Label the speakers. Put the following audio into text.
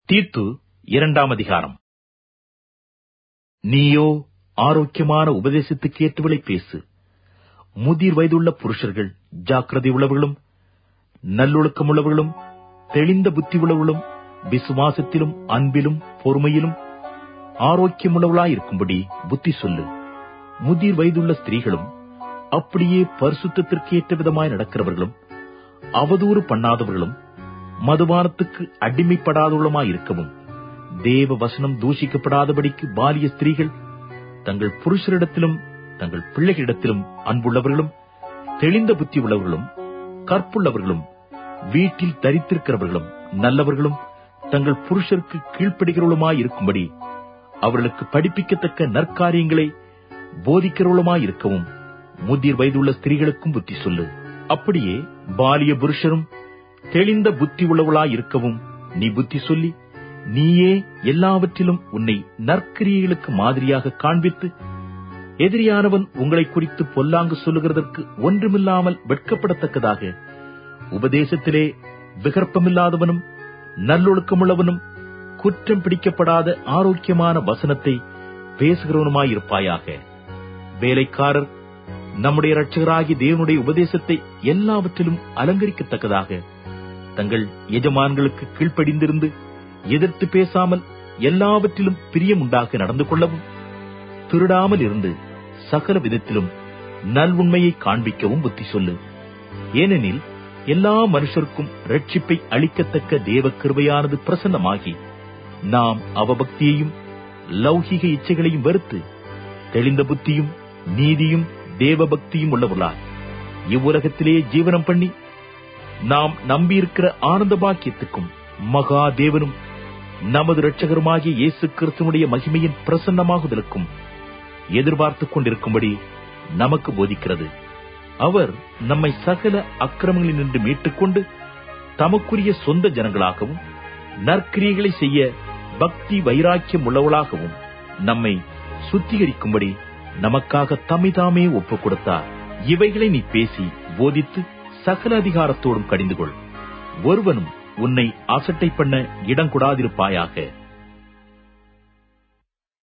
Speaker 1: தீத்து இரண்டாம் அதிகாரம் நீயோ ஆரோக்கியமான உபதேசத்துக்கு ஏற்றவளை பேசு முதிர் வயதுள்ள புருஷர்கள் ஜாக்கிரதை உள்ளவர்களும் நல்லொழுக்கமுள்ளவர்களும் தெளிந்த புத்தி உள்ளவர்களும் விசுவாசத்திலும் அன்பிலும் பொறுமையிலும் ஆரோக்கியமுள்ளவளாயிருக்கும்படி புத்தி சொல்லு முதிர் வயதுள்ள ஸ்திரீகளும் அப்படியே பரிசுத்தத்திற்கு ஏற்ற விதமாய் நடக்கிறவர்களும் அவதூறு பண்ணாதவர்களும் மதுபானத்துக்கு அடிமைப்படாதவளுமாயிருக்கவும் தேவ வசனம் தூஷிக்கப்படாதபடிக்கு பாலிய ஸ்திரீகள் தங்கள் புருஷரிடத்திலும் தங்கள் பிள்ளைகளிடத்திலும் அன்புள்ளவர்களும் தெளிந்த புத்தி உள்ளவர்களும் கற்புள்ளவர்களும் வீட்டில் தரித்திருக்கிறவர்களும் நல்லவர்களும் தங்கள் புருஷருக்கு கீழ்ப்படுகிறவளுமாயிருக்கும்படி அவர்களுக்கு படிப்பிக்கத்தக்க நற்காரியங்களை போதிக்கிறவளுமாயிருக்கவும் முதிர் வயதுள்ள ஸ்திரீகளுக்கும் புத்தி சொல்லு அப்படியே பாலிய புருஷரும் தெளிந்த புத்தி உள்ளவளாயிருக்கவும் நீ புத்தி சொல்லி நீயே எல்லாவற்றிலும் உன்னை நற்கிரியைகளுக்கு மாதிரியாக காண்பித்து எதிரியானவன் உங்களை குறித்து பொல்லாங்கு சொல்லுகிறதற்கு ஒன்றுமில்லாமல் வெட்கப்படத்தக்கதாக உபதேசத்திலே விகற்பமில்லாதவனும் நல்லொழுக்கமுள்ளவனும் குற்றம் பிடிக்கப்படாத ஆரோக்கியமான வசனத்தை பேசுகிறவனுமாயிருப்பாயாக வேலைக்காரர் நம்முடைய இரட்சகராகி தேவனுடைய உபதேசத்தை எல்லாவற்றிலும் அலங்கரிக்கத்தக்கதாக தங்கள் எஜமான்களுக்கு கீழ்ப்படிந்திருந்து எதிர்த்து பேசாமல் எல்லாவற்றிலும் பிரியமுண்டாக நடந்து கொள்ளவும் திருடாமல் இருந்து சகல விதத்திலும் நல்வுண்மையை காண்பிக்கவும் புத்தி சொல்லு ஏனெனில் எல்லா மனுஷருக்கும் ரட்சிப்பை அளிக்கத்தக்க தேவ கிருபையானது பிரசன்னமாகி நாம் அவபக்தியையும் லௌகிக இச்சைகளையும் வெறுத்து தெளிந்த புத்தியும் நீதியும் தேவபக்தியும் உள்ளவர்களாய் இவ்வுலகத்திலே ஜீவனம் பண்ணி நாம் நம்பியிருக்கிற ஆனந்த பாக்கியத்துக்கும் மகா தேவனும் நமது இரட்சகருமாகிய இயேசு கிறிஸ்துவனுடைய மகிமையின் பிரசன்னமாகுதலுக்கும் எதிர்பார்த்துக் கொண்டிருக்கும்படி நமக்கு போதிக்கிறது அவர் நம்மை சகல அக்கிரமங்களில் நின்று மீட்டுக்கொண்டு தமக்குரிய சொந்த ஜனங்களாகவும் நற்கிரியைகளை செய்ய பக்தி வைராக்கியம் உள்ளவளாகவும் நம்மை சுத்திகரிக்கும்படி நமக்காக தம்மைதாமே ஒப்புக் கொடுத்தார் இவைகளை நீ பேசி போதித்து சகல அதிகாரத்தோடும் கடிந்து கொள் ஒருவனும் உன்னை அசட்டை பண்ண இடம் கொடாதிருப்பாயாக